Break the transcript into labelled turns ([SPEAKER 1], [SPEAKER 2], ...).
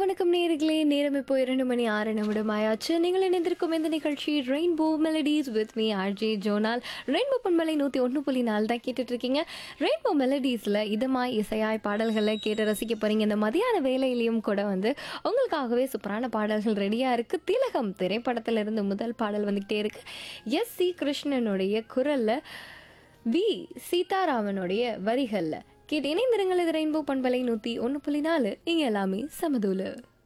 [SPEAKER 1] வணக்கம் நேர்களே நேரம் இப்போ இரண்டு மணி ஆறு நிமிடம் ஆயாச்சு நீங்கள் இணைந்திருக்கும் இந்த நிகழ்ச்சி rainbow melodies with me RJ Jonal rainbow பண்பலை நூற்றி ஒன்று புள்ளி நாலு தான் கேட்டுட்டு இருக்கீங்க ரெயின்போ மெலடிஸில் இதமாய் இசையாய் பாடல்களை கேட்டு ரசிக்க போறீங்க இந்த மதியான வேலையிலையும் கூட வந்து உங்களுக்காகவே சூப்பரான பாடல்கள் ரெடியாக இருக்குது திலகம் திரைப்படத்திலிருந்து முதல் பாடல் வந்துக்கிட்டே இருக்கு எஸ் சி கிருஷ்ணனுடைய குரலில் வி சீதாராமனுடைய வரிகளில் கேட்டு இணைந்திருங்கள் இது ரெயின்போ பண்பலை நூற்றி ஒன்று புள்ளி நாலு இங்கே எல்லாமே சமதூலு